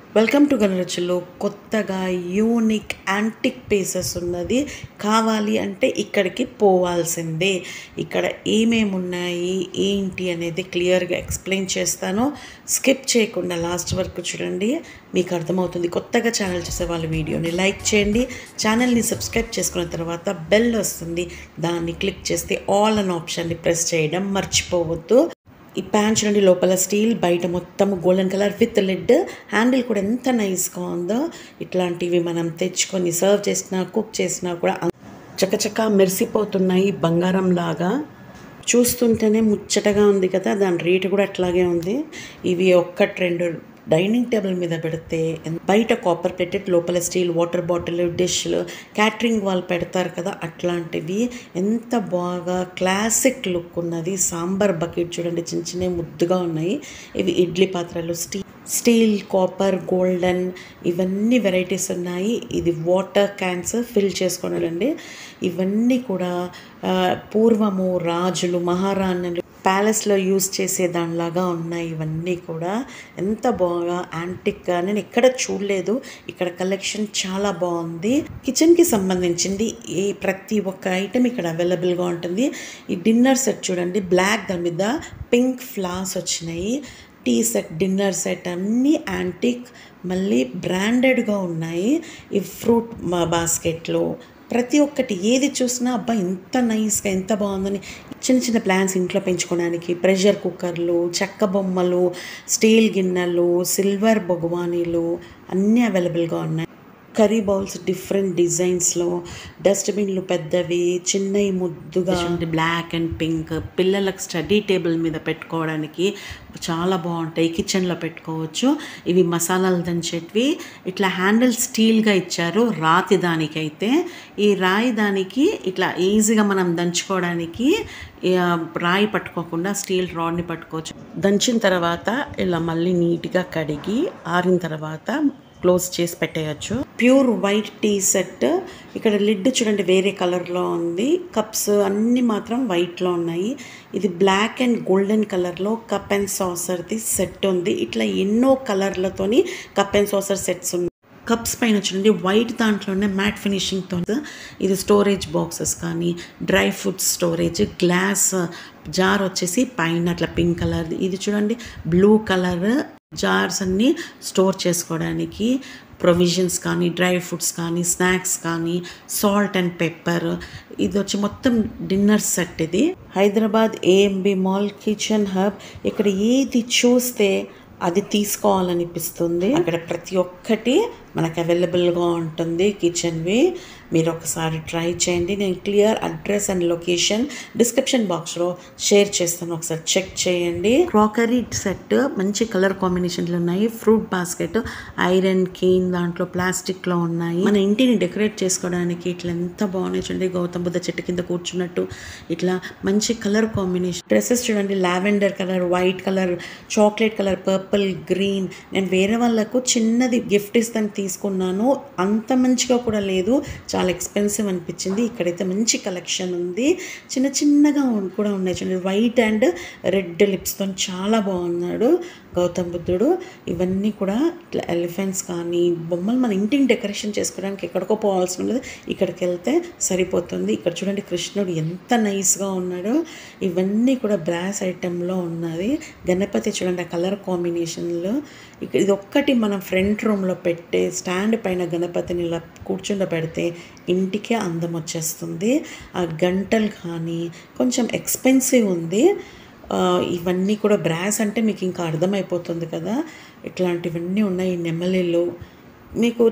welcome to గణరచులు కొత్తగా unique antique pieces ఉన్నది కావాలి అంటే ఇక్కడికి పోవాల్సిందే ఇక్కడ ఏమేమి ఉన్నాయి ఏంటి అనేది క్లియర్గా ఎక్స్ప్లెయిన్ చేస్తాను స్కిప్ చేయకుండా లాస్ట్ వరకు చూడండి మీకు అర్థమవుతుంది కొత్తగా ఛానల్ చూసే వాళ్ళ వీడియోని లైక్ చేయండి ఛానల్ని సబ్స్క్రైబ్ చేసుకున్న తర్వాత బెల్ వస్తుంది దాన్ని క్లిక్ చేస్తే ఆల్ అన్ ఆప్షన్ని ప్రెస్ చేయడం మర్చిపోవద్దు ఈ ప్యాన్ చూడండి లోపల స్టీల్ బయట మొత్తం golden colour with lid handle కూడా ఎంత నైస్గా ఉందో ఇట్లాంటివి మనం తెచ్చుకొని సర్వ్ చేసినా కుక్ చేసినా కూడా చకచక మెరిసిపోతున్నాయి బంగారం లాగా చూస్తుంటేనే ముచ్చటగా ఉంది కదా దాని రేటు కూడా అట్లాగే ఉంది ఇవి ఒక్కటి రెండు డైనింగ్ టేబుల్ మీద పెడితే బయట కాపర్ ప్లేటెడ్ లోపల స్టీల్ వాటర్ బాటిల్ డిష్లు క్యాటరింగ్ వాళ్ళు పెడతారు కదా అట్లాంటివి ఎంత బాగా క్లాసిక్ లుక్ ఉన్నది సాంబార్ బకెట్ చూడండి చిన్న చిన్న ముద్దుగా ఉన్నాయి ఇవి ఇడ్లీ పాత్రలు స్టీల్ స్టీల్ కాపర్ గోల్డెన్ ఇవన్నీ వెరైటీస్ ఉన్నాయి ఇది వాటర్ క్యాన్స్ ఫిల్ చేసుకోనాలండి ఇవన్నీ కూడా ఆ, పూర్వము రాజులు మహారాణులు ప్యాలెస్లో యూజ్ చేసే దానిలాగా ఉన్నాయి ఇవన్నీ కూడా ఎంత బాగా యాంటిక్గా నేను ఎక్కడ చూడలేదు ఇక్కడ కలెక్షన్ చాలా బాగుంది కిచెన్కి సంబంధించింది ఏ ప్రతి ఒక్క ఐటెం ఇక్కడ అవైలబుల్గా ఉంటుంది ఈ డిన్నర్ సెట్ చూడండి బ్లాక్ దాని మీద పింక్ ఫ్లాస్ వచ్చినాయి టీ సెట్ డిన్నర్ సెట్ అన్నీ యాంటిక్ మళ్ళీ బ్రాండెడ్గా ఉన్నాయి ఈ ఫ్రూట్ బాస్కెట్లు ప్రతి ఒక్కటి ఏది చూసినా అబ్బా ఇంత నైస్గా ఎంత బాగుందని చిన్న చిన్న ప్లాన్స్ ఇంట్లో పెంచుకోవడానికి ప్రెషర్ కుక్కర్లు చెక్క బొమ్మలు స్టీల్ గిన్నెలు సిల్వర్ భగవానీలు అన్నీ అవైలబుల్గా ఉన్నాయి కర్రీ బౌల్స్ డిఫరెంట్ డిజైన్స్లో డస్ట్బిన్లు పెద్దవి చిన్నవి ముద్దుగా బ్లాక్ అండ్ పింక్ పిల్లలకు స్టడీ టేబుల్ మీద పెట్టుకోవడానికి చాలా బాగుంటాయి కిచెన్లో పెట్టుకోవచ్చు ఇవి మసాలాలు దంచేటివి ఇట్లా హ్యాండిల్ స్టీల్గా ఇచ్చారు రాతి దానికైతే ఈ రాయి దానికి ఇట్లా ఈజీగా మనం దంచుకోవడానికి ఈ, ఆ, రాయి పట్టుకోకుండా స్టీల్ రాడ్ని పట్టుకోవచ్చు దంచిన తర్వాత ఇలా మళ్ళీ నీట్గా కడిగి ఆరిన తర్వాత క్లోజ్ చేసి పెట్టేయచ్చు ప్యూర్ వైట్ టీ సెట్ ఇక్కడ లిడ్ చూడండి వేరే కలర్లో ఉంది కప్స్ అన్నీ మాత్రం వైట్లో ఉన్నాయి ఇది బ్లాక్ అండ్ గోల్డెన్ కలర్లో కప్ అండ్ సాసర్ది సెట్ ఉంది ఇట్లా ఎన్నో కలర్లతోని కప్ అండ్ సాసర్ సెట్స్ ఉన్నాయి కప్స్ పైన చూడండి వైట్ దాంట్లోనే మ్యాట్ ఫినిషింగ్తో ఇది స్టోరేజ్ బాక్సెస్ కానీ dry fruits storage glass jar వచ్చేసి పైన అట్లా పింక్ కలర్ ఇది చూడండి బ్లూ కలర్ జార్స్ అన్నీ స్టోర్ చేసుకోవడానికి ప్రొవిజన్స్ కానీ డ్రై ఫ్రూట్స్ కానీ స్నాక్స్ కానీ సాల్ట్ అండ్ పెప్పర్ ఇది వచ్చి మొత్తం డిన్నర్ సెట్ ఇది Hyderabad AMB mall kitchen hub ఇక్కడ ఏది చూస్తే అది తీసుకోవాలనిపిస్తుంది అక్కడ ప్రతి ఒక్కటి మనకు అవైలబుల్గా ఉంటుంది కిచెన్వి మీరు ఒకసారి ట్రై చేయండి నేను clear address and location description బాక్స్లో షేర్ చేస్తాను ఒకసారి చెక్ చేయండి క్రాకరీ సెట్ మంచి కలర్ కాంబినేషన్లు ఉన్నాయి ఫ్రూట్ బాస్కెట్ ఐరన్ కేన్ దాంట్లో ప్లాస్టిక్లో ఉన్నాయి మన ఇంటిని డెకరేట్ చేసుకోవడానికి ఇట్లా ఎంత బాగున్నాయి చూడండి గౌతమ్ బుద్ధ చెట్టు కింద కూర్చున్నట్టు ఇట్లా మంచి కలర్ కాంబినేషన్ డ్రెస్సెస్ చూడండి lavender colour white colour chocolate colour purple green నేను వేరే వాళ్ళకు చిన్నది గిఫ్ట్ ఇస్తాను తీసుకున్నాను అంత మంచిగా కూడా లేదు చాలా ఎక్స్పెన్సివ్ అనిపించింది ఇక్కడైతే మంచి కలెక్షన్ ఉంది చిన్న చిన్నగా ఉన్- కూడా ఉన్నాయి చూడండి వైట్ అండ్ రెడ్ లిప్స్తో చాలా బాగున్నాడు గౌతమ్ బుద్ధుడు ఇవన్నీ కూడా ఇట్లా ఎలిఫెంట్స్ కానీ బొమ్మలు మన ఇంటిని డెకరేషన్ చేసుకోవడానికి ఎక్కడికో పోవాల్సి ఉండదు ఇక్కడికి వెళ్తే సరిపోతుంది ఇక్కడ చూడండి కృష్ణుడు ఎంత నైస్గా ఉన్నాడో ఇవన్నీ కూడా బ్రాస్ ఐటెంలో ఉన్నది గణపతి చూడండి ఆ కలర్ కాంబినేషన్లో ఇక ఇది ఒక్కటి మనం ఫ్రంట్ రూమ్లో పెట్టే స్టాండ్ పైన గణపతిని ఇలా కూర్చుండ పెడితే ఇంటికే అందం వచ్చేస్తుంది ఆ గంటలు కానీ కొంచెం ఎక్స్పెన్సివ్ ఉంది ఆ, ఇవన్నీ కూడా బ్రాస్ అంటే మీకు ఇంకా అర్థమైపోతుంది కదా ఇట్లాంటివన్నీ ఉన్నాయి నెమలిలు మీకు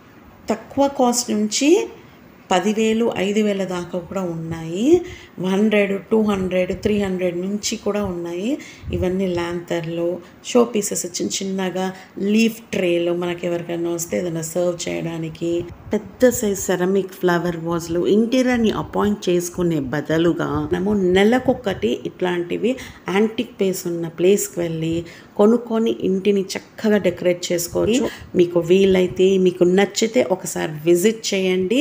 తక్కువ కాస్ట్ నుంచి పదివేలు ఐదు వేల దాకా కూడా ఉన్నాయి hundred two hundred three hundred నుంచి కూడా ఉన్నాయి ఇవన్నీ ల్యాంతర్లు షో పీసెస్ చిన్న చిన్నగా లీఫ్ ట్రేలు మనకి ఎవరికైనా వస్తే ఏదైనా సర్వ్ చేయడానికి పెద్ద సైజ్ సెరమిక్ ఫ్లవర్ వాజ్లు ఇంటీరియర్ని అపాయింట్ చేసుకునే బదులుగా మనము నెలకొకటి ఇట్లాంటివి యాంటిక్ ప్లేస్ ఉన్న ప్లేస్కి వెళ్ళి కొనుక్కొని ఇంటిని చక్కగా డెకరేట్ చేసుకోవచ్చు మీకు వీలైతే మీకు నచ్చితే ఒకసారి విజిట్ చేయండి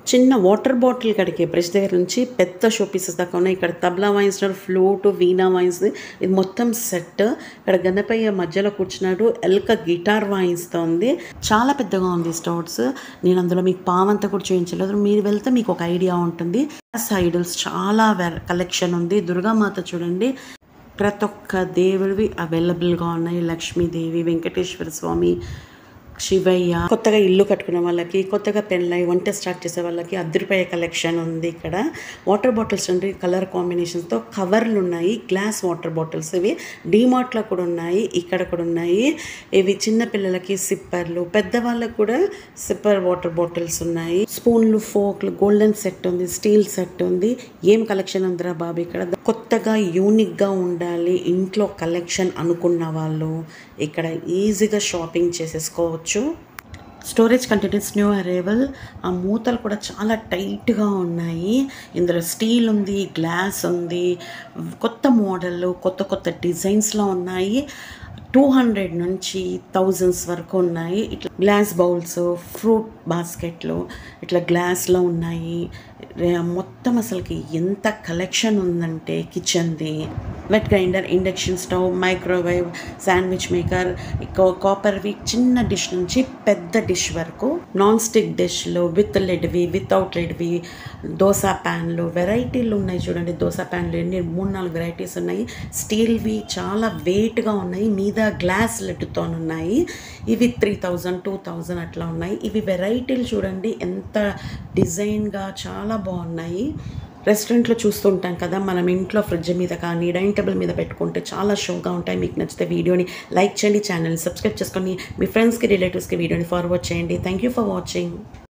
చిన్న వాటర్ బాటిల్ కడిగే బ్రష్ దగ్గర నుంచి పెద్ద షో పీసెస్ దాకా ఉన్నాయి ఇక్కడ తబలా వాయిస్తున్నారు ఫ్లూట్ వీణా వాయిస్తుంది ఇది మొత్తం సెట్ ఇక్కడ గణపయ్య మధ్యలో కూర్చున్నాడు ఎల్క గిటార్ వాయిస్తోంది చాలా పెద్దగా ఉంది స్టోర్స్ నేను అందులో మీకు పావంతా కూడా చూపించలేదు మీరు వెళ్తే మీకు ఒక ఐడియా ఉంటుంది ఐడల్స్ చాలా కలెక్షన్ ఉంది దుర్గామాత చూడండి ప్రతి ఒక్క దేవుడివి అవైలబుల్గా ఉన్నాయి లక్ష్మీదేవి వెంకటేశ్వర స్వామి శివయ్య కొత్తగా ఇల్లు కట్టుకునే వాళ్ళకి కొత్తగా పెళ్ళై వంట స్టార్ట్ చేసే వాళ్ళకి అద్దరిపోయే కలెక్షన్ ఉంది ఇక్కడ వాటర్ బాటిల్స్ అండి కలర్ కాంబినేషన్స్తో కవర్లు ఉన్నాయి గ్లాస్ వాటర్ బాటిల్స్ ఇవి డీమార్ట్లో కూడా ఉన్నాయి ఇక్కడ కూడా ఉన్నాయి ఇవి చిన్న పిల్లలకి సిప్పర్లు పెద్దవాళ్ళకి కూడా సిప్పర్ వాటర్ బాటిల్స్ ఉన్నాయి స్పూన్లు ఫోక్లు గోల్డెన్ సెట్ ఉంది స్టీల్ సెట్ ఉంది ఏం కలెక్షన్ ఉందిరా బాబు ఇక్కడ కొత్తగా యూనిక్గా ఉండాలి ఇంట్లో కలెక్షన్ అనుకున్న వాళ్ళు ఇక్కడ ఈజీగా షాపింగ్ చేసేసుకోవచ్చు స్టోరేజ్ కంటైనర్స్ న్యూ అరైవల్ ఆ మూతలు కూడా చాలా టైట్గా ఉన్నాయి ఇందులో స్టీల్ ఉంది గ్లాస్ ఉంది కొత్త మోడల్ కొత్త కొత్త డిజైన్స్లో ఉన్నాయి టూ హండ్రెడ్ నుంచి థౌజండ్స్ వరకు ఉన్నాయి ఇట్లా గ్లాస్ బౌల్స్ ఫ్రూట్ బాస్కెట్లు ఇట్లా గ్లాస్లో ఉన్నాయి రే- మొత్తం అసలుకి ఎంత కలెక్షన్ ఉందంటే కిచెన్ది wet grinder induction stove microwave sandwich maker కాపర్వి చిన్న డిష్ నుంచి పెద్ద డిష్ వరకు నాన్ స్టిక్ డిష్లు విత్ లెడ్వి వితౌట్ లెడ్వి దోశ ప్యాన్లు వెరైటీలు ఉన్నాయి చూడండి దోశ ప్యాన్లు ఎన్ని మూడు నాలుగు వెరైటీస్ ఉన్నాయి స్టీల్వి చాలా వెయిట్గా ఉన్నాయి మీద గ్లాస్ లెడ్తో ఉన్నాయి ఇవి త్రీ థౌజండ్ టూ థౌజండ్ అట్లా ఉన్నాయి ఇవి వెరైటీలు చూడండి ఎంత డిజైన్గా చాలా బాగున్నాయి రెస్టారెంట్లో చూస్తుంటాం కదా మనం ఇంట్లో ఫ్రిడ్జ్ మీద కానీ డైనింగ్ టేబుల్ మీద పెట్టుకుంటే చాలా షోగా ఉంటాయి మీకు నచ్చితే వీడియోని లైక్ చేయండి ఛానల్ని సబ్స్క్రైబ్ చేసుకొని మీ ఫ్రెండ్స్కి రిలేటివ్స్కి వీడియోని ఫార్వర్డ్ చేయండి థ్యాంక్ యూ ఫర్ వాచింగ్